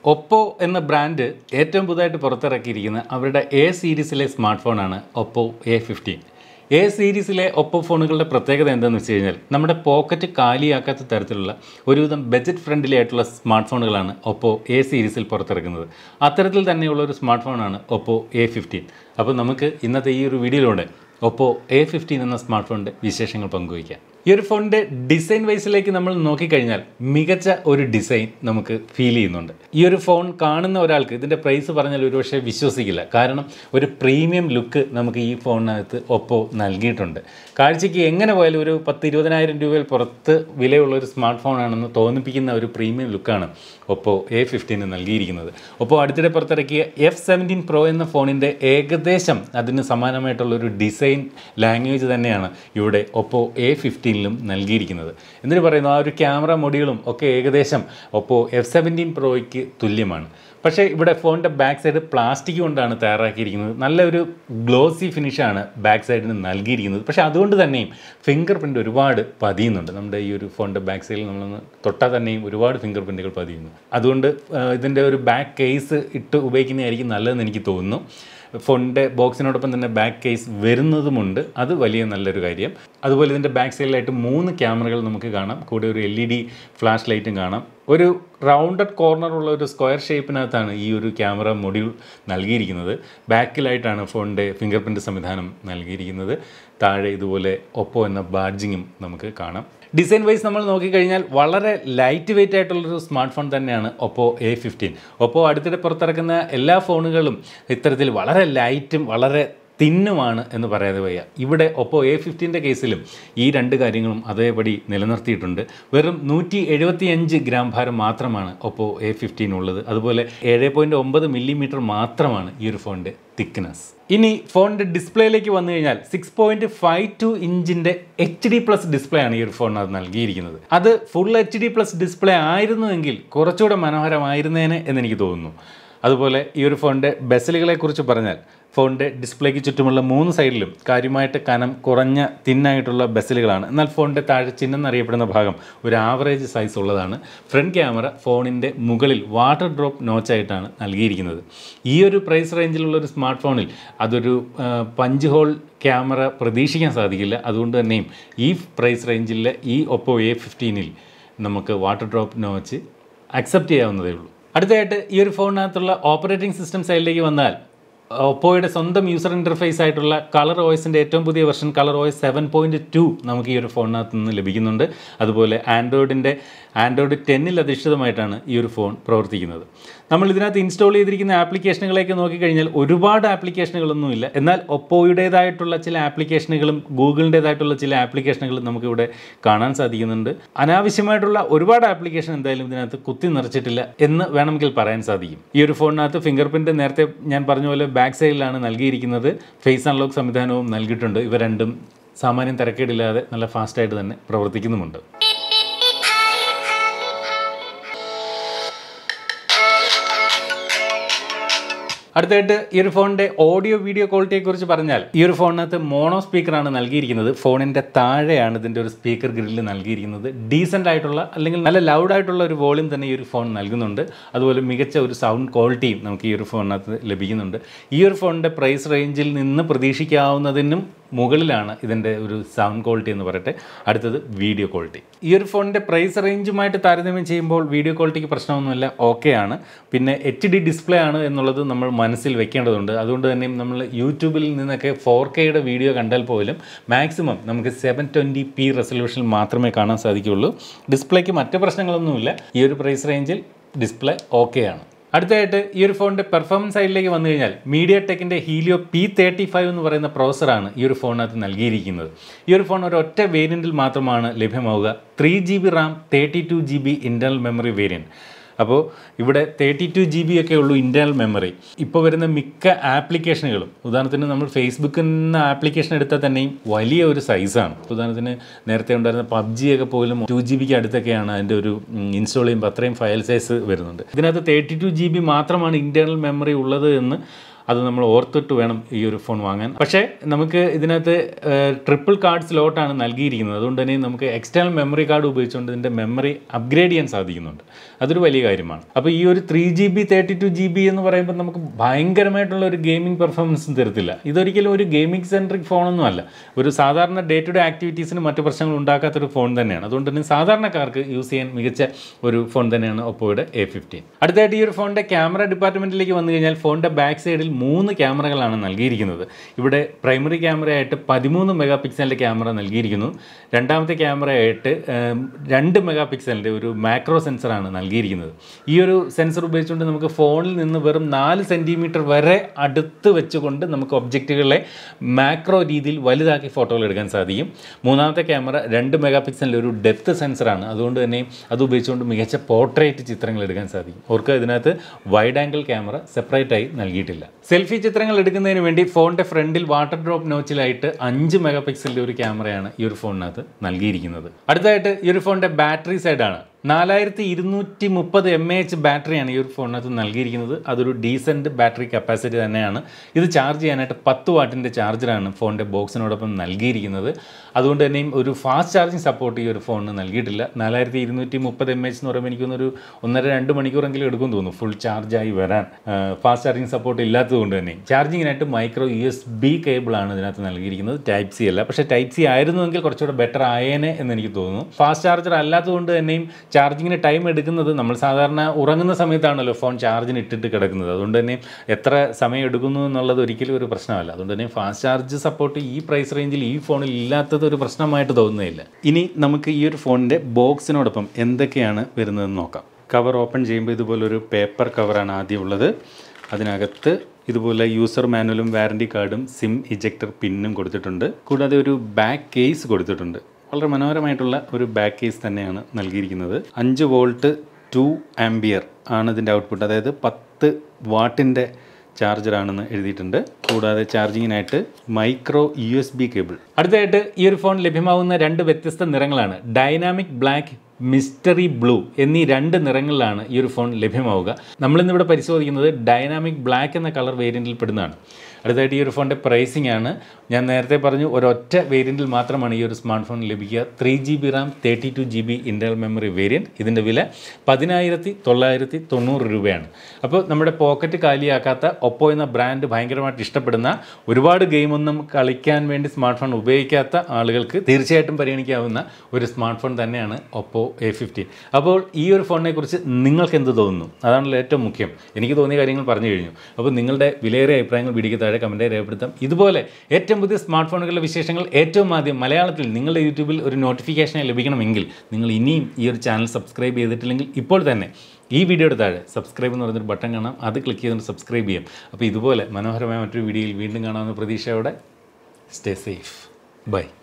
Oppo എന്ന brand ഏറ്റവും പുതുതായിട്ട് പുറത്തിറക്കിയിരിക്കുന്ന അവരുടെ എ സീരീസിലെ സ്മാർട്ട് ഫോണാണ് ഒപ്പോ എ ഫിഫ്റ്റീൻ എ സീരീസിലെ ഒപ്പോ ഫോണുകളുടെ പ്രത്യേകത എന്താണെന്ന് വെച്ച് കഴിഞ്ഞാൽ നമ്മുടെ പോക്കറ്റ് കാലിയാക്കാത്ത തരത്തിലുള്ള ഒരുവിധം ബജറ്റ് ഫ്രണ്ട്ലി ആയിട്ടുള്ള സ്മാർട്ട് ഫോണുകളാണ് ഒപ്പോ എ സീരീസിൽ പുറത്തിറക്കുന്നത് അത്തരത്തിൽ തന്നെയുള്ള ഒരു സ്മാർട്ട് ഫോണാണ് ഒപ്പോ എ ഫിഫ്റ്റീൻ അപ്പോൾ നമുക്ക് ഇന്നത്തെ ഈ ഒരു വീഡിയോയിലൂടെ ഒപ്പോ എ ഫിഫ്റ്റീൻ എന്ന സ്മാർട്ട് ഫോണിൻ്റെ വിശേഷങ്ങൾ പങ്കുവയ്ക്കാം ഈ ഒരു ഫോണിൻ്റെ ഡിസൈൻ വൈസിലേക്ക് നമ്മൾ നോക്കിക്കഴിഞ്ഞാൽ മികച്ച ഒരു ഡിസൈൻ നമുക്ക് ഫീൽ ചെയ്യുന്നുണ്ട് ഈ ഒരു ഫോൺ കാണുന്ന ഒരാൾക്ക് ഇതിൻ്റെ പ്രൈസ് പറഞ്ഞാൽ ഒരുപക്ഷെ വിശ്വസിക്കില്ല കാരണം ഒരു പ്രീമിയം ലുക്ക് നമുക്ക് ഈ ഫോണിനകത്ത് ഒപ്പോ നൽകിയിട്ടുണ്ട് കാഴ്ചയ്ക്ക് എങ്ങനെ പോയാലും ഒരു പത്ത് ഇരുപതിനായിരം രൂപയിൽ പുറത്ത് വിലയുള്ള ഒരു സ്മാർട്ട് ഫോണാണെന്ന് തോന്നിപ്പിക്കുന്ന ഒരു പ്രീമിയം ലുക്കാണ് ഒപ്പോ എ ഫിഫ്റ്റീന് നൽകിയിരിക്കുന്നത് ഒപ്പോ അടുത്തിടെ പുറത്തിറക്കിയ എഫ് സെവൻറ്റീൻ പ്രോ എന്ന ഫോണിൻ്റെ ഏകദേശം അതിന് സമാനമായിട്ടുള്ള ഒരു ഡിസൈൻ ലാംഗ്വേജ് തന്നെയാണ് ഇവിടെ ഒപ്പോ എ ഫിഫ്റ്റീനിലും നൽകിയിരിക്കുന്നത് എന്നിട്ട് പറയുന്നു ആ ഒരു ക്യാമറ മൊഡ്യൂളും ഒക്കെ ഏകദേശം ഒപ്പോ എഫ് സെവൻറ്റീൻ പ്രോയ്ക്ക് തുല്യമാണ് പക്ഷേ ഇവിടെ ഫോണിൻ്റെ ബാക്ക് സൈഡ് പ്ലാസ്റ്റിക് കൊണ്ടാണ് തയ്യാറാക്കിയിരിക്കുന്നത് നല്ലൊരു ഗ്ലോസി ഫിനിഷാണ് ബാക്ക് സൈഡിന് നൽകിയിരിക്കുന്നത് പക്ഷേ അതുകൊണ്ട് തന്നെയും ഫിംഗർ പ്രിൻ്റ് ഒരുപാട് പതിയുന്നുണ്ട് നമ്മുടെ ഈ ഒരു ഫോണിൻ്റെ ബാക്ക് സൈഡിൽ നമ്മളൊന്ന് തൊട്ടാൽ തന്നെയും ഒരുപാട് ഫിംഗർ പ്രിൻറ്റുകൾ പതിയുന്നു അതുകൊണ്ട് ഇതിൻ്റെ ഒരു ബാക്ക് കേസ് ഇട്ട് ഉപയോഗിക്കുന്നതായിരിക്കും നല്ലതെന്ന് എനിക്ക് തോന്നുന്നു ഫോണിൻ്റെ ബോക്സിനോടൊപ്പം തന്നെ ബാക്ക് കേസ് വരുന്നതുമുണ്ട് അത് വലിയ നല്ലൊരു കാര്യം അതുപോലെ ഇതിൻ്റെ ബാക്ക് സൈഡിലായിട്ട് മൂന്ന് ക്യാമറകൾ നമുക്ക് കാണാം കൂടെ ഒരു എൽ ഇ ഡി ഫ്ലാഷ് ലൈറ്റും കാണാം ഒരു റൗണ്ടഡ് കോർണർ ഉള്ള ഒരു സ്ക്വയർ ഷേപ്പിനകത്താണ് ഈ ഒരു ക്യാമറ മൊഡ്യൂൾ നൽകിയിരിക്കുന്നത് ബാക്കിലായിട്ടാണ് ഫോണിൻ്റെ ഫിംഗർ പ്രിൻറ്റ് സംവിധാനം നൽകിയിരിക്കുന്നത് താഴെ ഇതുപോലെ ഒപ്പോ എന്ന ബാഡ്ജിങ്ങും നമുക്ക് കാണാം ഡിസൈൻ വൈസ് നമ്മൾ നോക്കിക്കഴിഞ്ഞാൽ വളരെ ലൈറ്റ് വെയിറ്റ് ആയിട്ടുള്ളൊരു സ്മാർട്ട് ഫോൺ തന്നെയാണ് ഒപ്പോ എ ഫിഫ്റ്റീൻ ഒപ്പോ അടുത്തിടെ പുറത്തിറക്കുന്ന എല്ലാ ഫോണുകളും ഇത്തരത്തിൽ വളരെ ലൈറ്റും വളരെ തിന്നുമാണ് എന്ന് പറയാതെ വയ്യ ഇവിടെ ഒപ്പോ എ ഫിഫ്റ്റീൻ്റെ കേസിലും ഈ രണ്ട് കാര്യങ്ങളും അതേപടി നിലനിർത്തിയിട്ടുണ്ട് വെറും നൂറ്റി എഴുപത്തിയഞ്ച് ഗ്രാം ഭാരം മാത്രമാണ് ഒപ്പോ എ ഫിഫ്റ്റീൻ ഉള്ളത് അതുപോലെ ഏഴ് പോയിൻറ്റ് ഒമ്പത് മില്ലിമീറ്റർ മാത്രമാണ് ഈ ഒരു ഫോണിൻ്റെ തിക്നെസ് ഇനി ഫോണിൻ്റെ ഡിസ്പ്ലേയിലേക്ക് വന്നു കഴിഞ്ഞാൽ സിക്സ് പോയിൻറ്റ് ഫൈവ് ടു ഇഞ്ചിൻ്റെ എച്ച് ഡി പ്ലസ് ഡിസ്പ്ലേ ആണ് ഈ ഒരു ഫോണിനകത്ത് നൽകിയിരിക്കുന്നത് അത് full H D plus display ആയിരുന്നുവെങ്കിൽ കുറച്ചുകൂടെ മനോഹരമായിരുന്നേനെ എന്ന് എനിക്ക് തോന്നുന്നു അതുപോലെ ഈ ഒരു ഫോണിൻ്റെ ബെസലുകളെക്കുറിച്ച് പറഞ്ഞാൽ ഫോണിൻ്റെ ഡിസ്പ്ലേക്ക് ചുറ്റുമുള്ള മൂന്ന് സൈഡിലും കാര്യമായിട്ട് കനം കുറഞ്ഞ തിന്നായിട്ടുള്ള ബെസലുകളാണ് എന്നാൽ ഫോണിൻ്റെ താഴെ ചിഹ്നം എന്നറിയപ്പെടുന്ന ഭാഗം ഒരു ആവറേജ് സൈസ് ഉള്ളതാണ് ഫ്രണ്ട് ക്യാമറ ഫോണിൻ്റെ മുകളിൽ വാട്ടർ ഡ്രോപ്പ് നോച്ചായിട്ടാണ് നൽകിയിരിക്കുന്നത് ഈ ഒരു പ്രൈസ് റേഞ്ചിലുള്ള ഒരു സ്മാർട്ട് ഫോണിൽ അതൊരു പഞ്ച് ഹോൾ ക്യാമറ പ്രതീക്ഷിക്കാൻ സാധിക്കില്ല അതുകൊണ്ട് തന്നെയും ഈ പ്രൈസ് റേഞ്ചിലെ ഈ ഒപ്പോ എ ഫിഫ്റ്റീനിൽ നമുക്ക് വാട്ടർ ഡ്രോപ്പ് നോച്ച് അക്സെപ്റ്റ് ചെയ്യാവുന്നതേ ഉള്ളൂ അടുത്തതായിട്ട് ഈ ഒരു ഫോണിനകത്തുള്ള ഓപ്പറേറ്റിംഗ് സിസ്റ്റം സൈഡിലേക്ക് വന്നാൽ ഒപ്പോയുടെ സ്വന്തം യൂസർ ഇൻ്റർഫേസ് ആയിട്ടുള്ള കളർ ഓയിസിൻ്റെ ഏറ്റവും പുതിയ version colour OS seven point two നമുക്ക് ഈ ഒരു ഫോണിനകത്ത് നിന്ന് ലഭിക്കുന്നുണ്ട് അതുപോലെ ആൻഡ്രോയിഡിൻ്റെ ആൻഡ്രോയിഡ് ടെന്നിൽ അധിഷ്ഠിതമായിട്ടാണ് ഈ ഒരു ഫോൺ പ്രവർത്തിക്കുന്നത് നമ്മൾ ഇതിനകത്ത് ഇൻസ്റ്റാൾ ചെയ്തിരിക്കുന്ന ആപ്ലിക്കേഷനുകളെയൊക്കെ നോക്കിക്കഴിഞ്ഞാൽ ഒരുപാട് ആപ്ലിക്കേഷനുകളൊന്നുമില്ല എന്നാൽ ഒപ്പോയുടേതായിട്ടുള്ള ചില ആപ്ലിക്കേഷനുകളും ഗൂഗിളിൻ്റേതായിട്ടുള്ള ചില ആപ്ലിക്കേഷനുകളും നമുക്കിവിടെ കാണാൻ സാധിക്കുന്നുണ്ട് അനാവശ്യമായിട്ടുള്ള ഒരുപാട് ആപ്ലിക്കേഷൻ എന്തായാലും ഇതിനകത്ത് കുത്തി നിറച്ചിട്ടില്ല എന്ന് വേണമെങ്കിൽ പറയാൻ സാധിക്കും ഈ ഒരു ഫോണിനകത്ത് ഫിംഗർ പ്രിൻറ്റ് നേരത്തെ ഞാൻ പറഞ്ഞ പോലെ ബാക്ക് സൈഡിലാണ് നൽകിയിരിക്കുന്നത് ഫേസ് അൺലോക്ക് സംവിധാനവും നൽകിയിട്ടുണ്ട് ഇവ രണ്ടും സാമാന്യം തിരക്കേടില്ലാതെ നല്ല ഫാസ്റ്റായിട്ട് തന്നെ പ്രവർത്തിക്കുന്നുമുണ്ട് അടുത്തായിട്ട് ഈ ഒരു ഫോണിൻ്റെ ഓഡിയോ വീഡിയോ ക്വാളിറ്റിയെ കുറിച്ച് പറഞ്ഞാൽ ഈ ഒരു ഫോണിനകത്ത് മോണോ സ്പീക്കറാണ് നൽകിയിരിക്കുന്നത് ഫോണിൻ്റെ താഴെയാണ് ഇതിൻ്റെ ഒരു സ്പീക്കർ ഗ്രില്ല് നൽകിയിരിക്കുന്നത് ഡീസൻ്റ് ആയിട്ടുള്ള അല്ലെങ്കിൽ നല്ല ലൗഡ് ആയിട്ടുള്ള ഒരു വോളിയം തന്നെ ഈ ഒരു ഫോൺ നൽകുന്നുണ്ട് അതുപോലെ മികച്ച ഒരു സൗണ്ട് ക്വാളിറ്റിയും നമുക്ക് ഈ ഒരു ഫോണിനകത്ത് ലഭിക്കുന്നുണ്ട് ഈ ഒരു ഫോണിൻ്റെ പ്രൈസ് റേഞ്ചിൽ നിന്ന് പ്രതീക്ഷിക്കാവുന്നതിനും മുകളിലാണ് ഇതിൻ്റെ ഒരു സൗണ്ട് ക്വാളിറ്റി എന്ന് പറയട്ടെ അടുത്തത് വീഡിയോ ക്വാളിറ്റി ഈ ഒരു ഫോണിൻ്റെ പ്രൈസ് റേഞ്ചുമായിട്ട് താരതമ്യം ചെയ്യുമ്പോൾ വീഡിയോ ക്വാളിറ്റിക്ക് പ്രശ്നമൊന്നുമില്ല ഓക്കെയാണ് പിന്നെ എച്ച് ഡി ഡിസ്പ്ലേ ആണ് എന്നുള്ളത് നമ്മൾ മനസ്സിൽ വെക്കേണ്ടതുണ്ട് അതുകൊണ്ട് തന്നെ നമ്മൾ യൂട്യൂബിൽ നിന്നൊക്കെ ഫോർ കെയുടെ വീഡിയോ കണ്ടാൽ പോലും മാക്സിമം നമുക്ക് സെവൻ ട്വൻറ്റി പി റെസൊല്യൂഷനിൽ മാത്രമേ കാണാൻ സാധിക്കുകയുള്ളൂ ഡിസ്പ്ലേക്ക് മറ്റ് പ്രശ്നങ്ങളൊന്നുമില്ല ഈ ഒരു പ്രൈസ് റേഞ്ചിൽ ഡിസ്പ്ലേ ഓക്കെയാണ് അടുത്തതായിട്ട് ഈ ഒരു ഫോണിൻ്റെ പെർഫോമൻസ് സൈഡിലേക്ക് വന്നു കഴിഞ്ഞാൽ മീഡിയ ടെക്കിൻ്റെ ഹീലിയോ പി തേർട്ടി ഫൈവ് എന്ന് പറയുന്ന പ്രോസറാണ് ഈ ഒരു ഫോണിനകത്ത് നൽകിയിരിക്കുന്നത് ഈ ഒരു ഫോൺ ഒരു ഒറ്റ വേരിയൻറ്റിൽ മാത്രമാണ് ലഭ്യമാവുക three G B RAM thirty two G B internal memory variant അപ്പോൾ ഇവിടെ തേർട്ടി ടു ജി ബി ഒക്കെ ഉള്ളൂ ഇൻറ്റേർണൽ മെമ്മറി ഇപ്പോൾ വരുന്ന മിക്ക ആപ്ലിക്കേഷനുകളും ഉദാഹരണത്തിന് നമ്മൾ ഫേസ്ബുക്കിൽ നിന്ന് ആപ്ലിക്കേഷൻ എടുത്താൽ തന്നെയും വലിയ ഒരു സൈസാണ് ഉദാഹരണത്തിന് നേരത്തെ ഉണ്ടായിരുന്ന പബ്ജി ഒക്കെ പോലും ടു ജി ബിക്ക് അടുത്തൊക്കെയാണ് അതിൻ്റെ ഒരു ഇൻസ്റ്റാൾ ചെയ്യുമ്പോൾ അത്രയും ഫയൽ സൈസ് വരുന്നുണ്ട് ഇതിനകത്ത് തേർട്ടി ടു ജി ബി മാത്രമാണ് ഇൻറ്റേർണൽ മെമ്മറി ഉള്ളത് എന്ന് അത് നമ്മൾ ഓർത്തിട്ട് വേണം ഈ ഒരു ഫോൺ വാങ്ങാൻ പക്ഷേ നമുക്ക് ഇതിനകത്ത് ട്രിപ്പിൾ കാർഡ് സ്ലോട്ടാണ് നൽകിയിരിക്കുന്നത് അതുകൊണ്ട് തന്നെ നമുക്ക് എക്സ്റ്റേണൽ മെമ്മറി കാർഡ് ഉപയോഗിച്ചുകൊണ്ട് ഇതിൻ്റെ മെമ്മറി അപ്ഗ്രേഡ് ചെയ്യാൻ സാധിക്കുന്നുണ്ട് അതൊരു വലിയ കാര്യമാണ് അപ്പോൾ ഈ ഒരു three G B thirty two G B എന്ന് പറയുമ്പോൾ നമുക്ക് ഭയങ്കരമായിട്ടുള്ള ഒരു ഗെയിമിംഗ് പെർഫോമൻസും തരത്തില്ല ഇതൊരിക്കലും ഒരു ഗെയിമിംഗ് സെൻട്രിക് ഫോണൊന്നും അല്ല ഒരു സാധാരണ ഡേ ടു ഡേ ആക്ടിവിറ്റീസിന് മറ്റു പ്രശ്നങ്ങൾ ഉണ്ടാക്കാത്തൊരു ഫോൺ തന്നെയാണ് അതുകൊണ്ട് തന്നെ സാധാരണക്കാർക്ക് യൂസ് ചെയ്യാൻ മികച്ച ഒരു ഫോൺ തന്നെയാണ് ഒപ്പോയുടെ എ ഫിഫ്റ്റീൻ അടുത്തായിട്ട് ഈ ഒരു ഫോണിൻ്റെ ക്യാമറ ഡിപ്പാർട്ട്മെൻറ്റിലേക്ക് വന്നു കഴിഞ്ഞാൽ ഫോണിൻ്റെ ബാക്ക് സൈഡിൽ മൂന്ന് ക്യാമറകളാണ് നൽകിയിരിക്കുന്നത് ഇവിടെ പ്രൈമറി ക്യാമറയായിട്ട് പതിമൂന്ന് മെഗാ പിക്സലിൻ്റെ ക്യാമറ നൽകിയിരിക്കുന്നു രണ്ടാമത്തെ ക്യാമറയായിട്ട് ഏം, രണ്ട് മെഗാ പിക്സലിൻ്റെ ഒരു മാക്രോ സെൻസറാണ് നൽകിയിരിക്കുന്നത് ഈ ഒരു സെൻസർ ഉപയോഗിച്ചുകൊണ്ട് നമുക്ക് ഫോണിൽ നിന്ന് വെറും നാല് സെൻറ്റിമീറ്റർ വരെ അടുത്ത് വെച്ചുകൊണ്ട് നമുക്ക് ഒബ്ജക്റ്റുകളെ മാക്രോ രീതിയിൽ വലുതാക്കി ഫോട്ടോകൾ എടുക്കാൻ സാധിക്കും മൂന്നാമത്തെ ക്യാമറ രണ്ട് മെഗാ പിക്സലിൻ്റെ ഒരു ഡെപ്ത് സെൻസറാണ് അതുകൊണ്ട് തന്നെ അത് ഉപയോഗിച്ചുകൊണ്ട് മികച്ച പോർട്രേറ്റ് ചിത്രങ്ങൾ എടുക്കാൻ സാധിക്കും ഓർക്ക് ഇതിനകത്ത് വൈഡ് ആംഗിൾ ക്യാമറ സെപ്പറേറ്റ് ആയി നൽകിയിട്ടില്ല സെൽഫി ചിത്രങ്ങൾ എടുക്കുന്നതിന് വേണ്ടി ഫോണിൻ്റെ ഫ്രണ്ടിൽ വാട്ടർ ഡ്രോപ്പ് നോച്ചിലായിട്ട് അഞ്ച് മെഗാ പിക്സലിൻ്റെ ഒരു ക്യാമറയാണ് ഈ ഒരു ഫോണിനകത്ത് നൽകിയിരിക്കുന്നത് അടുത്തതായിട്ട് ഈ ഒരു ഫോണിൻ്റെ ബാറ്ററി സൈഡാണ് നാലായിരത്തി ഇരുന്നൂറ്റി മുപ്പത് എം എ എച്ച് ബാറ്ററിയാണ് ഈ ഒരു ഫോണിനകത്ത് നൽകിയിരിക്കുന്നത് അതൊരു ഡീസൻറ്റ് ബാറ്ററി കപ്പാസിറ്റി തന്നെയാണ് ഇത് ചാർജ് ചെയ്യാനായിട്ട് പത്ത് വാട്ടിൻ്റെ ചാർജറാണ് ഫോണിൻ്റെ ബോക്സിനോടൊപ്പം നൽകിയിരിക്കുന്നത് അതുകൊണ്ട് തന്നെയും ഒരു ഫാസ്റ്റ് ചാർജിങ് സപ്പോർട്ട് ഈ ഒരു ഫോണിന് നൽകിയിട്ടില്ല നാലായിരത്തി ഇരുന്നൂറ്റി മുപ്പത് എം എച്ച് എന്ന് പറയുമ്പോൾ എനിക്കൊന്നൊരു ഒന്നര രണ്ട് മണിക്കൂറെങ്കിലും എടുക്കും തോന്നുന്നു ഫുൾ ചാർജായി വരാൻ ഫാസ്റ്റ് ചാർജിങ് സപ്പോർട്ട് ഇല്ലാത്തത് കൊണ്ട് തന്നെ ചാർജിങ്ങിനായിട്ട് മൈക്രോ യു എസ് ബി കേബിളാണ് ഇതിനകത്ത് നൽകിയിരിക്കുന്നത് ടൈപ്പ് സി അല്ല പക്ഷേ ടൈപ്പ് സി ആയിരുന്നുവെങ്കിൽ കുറച്ചുകൂടെ ബെറ്റർ ആയേനെ എന്ന് എനിക്ക് തോന്നുന്നു ഫാസ്റ്റ് ചാർജർ അല്ലാത്തതുകൊണ്ട് തന്നെയും ചാർജിങ്ങിന് ടൈം എടുക്കുന്നത് നമ്മൾ സാധാരണ ഉറങ്ങുന്ന സമയത്താണല്ലോ ഫോൺ ചാർജിന് ഇട്ടിട്ട് കിടക്കുന്നത് അതുകൊണ്ട് തന്നെ എത്ര സമയം എടുക്കുന്നു എന്നുള്ളത് ഒരിക്കലും ഒരു പ്രശ്നമല്ല അതുകൊണ്ട് തന്നെ ഫാസ്റ്റ് ചാർജ് സപ്പോർട്ട് ഈ പ്രൈസ് റേഞ്ചിൽ ഈ ഫോണിൽ ഇല്ലാത്തത് ഒരു പ്രശ്നമായിട്ട് തോന്നുന്നില്ല ഇനി നമുക്ക് ഈ ഒരു ഫോണിൻ്റെ ബോക്സിനോടൊപ്പം എന്തൊക്കെയാണ് വരുന്നതെന്ന് നോക്കാം കവർ ഓപ്പൺ ചെയ്യുമ്പോൾ ഇതുപോലൊരു പേപ്പർ കവറാണ് ആദ്യം ഉള്ളത് അതിനകത്ത് ഇതുപോലെ യൂസർ മാനുവലും വാറണ്ടി കാർഡും സിം ഇജക്ടർ പിന്നും കൊടുത്തിട്ടുണ്ട് കൂടാതെ ഒരു ബാക്ക് കേസ് കൊടുത്തിട്ടുണ്ട് വളരെ മനോഹരമായിട്ടുള്ള ഒരു ബാക്ക് കേസ് തന്നെയാണ് നൽകിയിരിക്കുന്നത് അഞ്ച് വോൾട്ട് ടു ആംബിയർ ആണ് ഇതിൻ്റെ ഔട്ട്പുട്ട് അതായത് പത്ത് വാട്ടിൻ്റെ ചാർജറാണെന്ന് എഴുതിയിട്ടുണ്ട് കൂടാതെ ചാർജിങ്ങിനായിട്ട് micro U S B cable അടുത്തതായിട്ട് ഈ ഒരു ഫോൺ ലഭ്യമാകുന്ന രണ്ട് വ്യത്യസ്ത നിറങ്ങളാണ് ഡൈനാമിക് ബ്ലാക്ക് മിസ്റ്ററി ബ്ലൂ എന്നീ രണ്ട് നിറങ്ങളിലാണ് ഈ ഒരു ഫോൺ ലഭ്യമാവുക നമ്മളിന്നിവിടെ പരിശോധിക്കുന്നത് ഡൈനാമിക് ബ്ലാക്ക് എന്ന കളർ വേരിയൻറ്റിൽ പെടുന്നതാണ് അടുത്തായിട്ട് ഈ ഒരു ഫോണിൻ്റെ പ്രൈസിംഗ് ആണ് ഞാൻ നേരത്തെ പറഞ്ഞു ഒരൊറ്റ വേരിയൻറ്റിൽ മാത്രമാണ് ഈ ഒരു സ്മാർട്ട് ഫോൺ ലഭിക്കുക three G B RAM thirty two G B internal memory variant ഇതിൻ്റെ വില പതിനായിരത്തി തൊള്ളായിരത്തി തൊണ്ണൂറ് രൂപയാണ് അപ്പോൾ നമ്മുടെ പോക്കറ്റ് കാലിയാക്കാത്ത ഒപ്പോ എന്ന ബ്രാൻഡ് ഭയങ്കരമായിട്ട് ഇഷ്ടപ്പെടുന്ന ഒരുപാട് ഗെയിമൊന്നും കളിക്കാൻ വേണ്ടി സ്മാർട്ട് ഫോൺ ഉപയോഗിക്കാത്ത ആളുകൾക്ക് തീർച്ചയായിട്ടും പരിഗണിക്കാവുന്ന ഒരു സ്മാർട്ട് ഫോൺ തന്നെയാണ് ഒപ്പോ എ ഫിഫ്റ്റീൻ അപ്പോൾ ഈ ഒരു ഫോണിനെ കുറിച്ച് നിങ്ങൾക്ക് എന്ത് തോന്നുന്നു അതാണല്ലോ ഏറ്റവും മുഖ്യം എനിക്ക് തോന്നിയ കാര്യങ്ങൾ പറഞ്ഞു കഴിഞ്ഞു അപ്പോൾ നിങ്ങളുടെ വിലയേറിയ അഭിപ്രായങ്ങൾ വീഡിയോയ്ക്ക് താഴെ കമൻറ്റായി രേഖപ്പെടുത്താം ഇതുപോലെ ഏറ്റവും പുതിയ സ്മാർട്ട് ഫോണുകളുടെ വിശേഷങ്ങൾ ഏറ്റവും ആദ്യം മലയാളത്തിൽ നിങ്ങളുടെ യൂട്യൂബിൽ ഒരു നോട്ടിഫിക്കേഷനായി ലഭിക്കണമെങ്കിൽ നിങ്ങൾ ഇനിയും ഈ ഒരു ചാനൽ സബ്സ്ക്രൈബ് ചെയ്തിട്ടില്ലെങ്കിൽ ഇപ്പോൾ തന്നെ ഈ വീഡിയോയുടെ താഴെ സബ്സ്ക്രൈബ് എന്ന് പറയുന്നൊരു ബട്ടൺ കാണാം അത് ക്ലിക്ക് ചെയ്തുകൊണ്ട് സബ്സ്ക്രൈബ് ചെയ്യാം അപ്പോൾ ഇതുപോലെ മനോഹരമായ മറ്റൊരു വീഡിയോയിൽ വീണ്ടും കാണാമെന്ന പ്രതീക്ഷയോടെ സ്റ്റേ സേഫ് ബൈ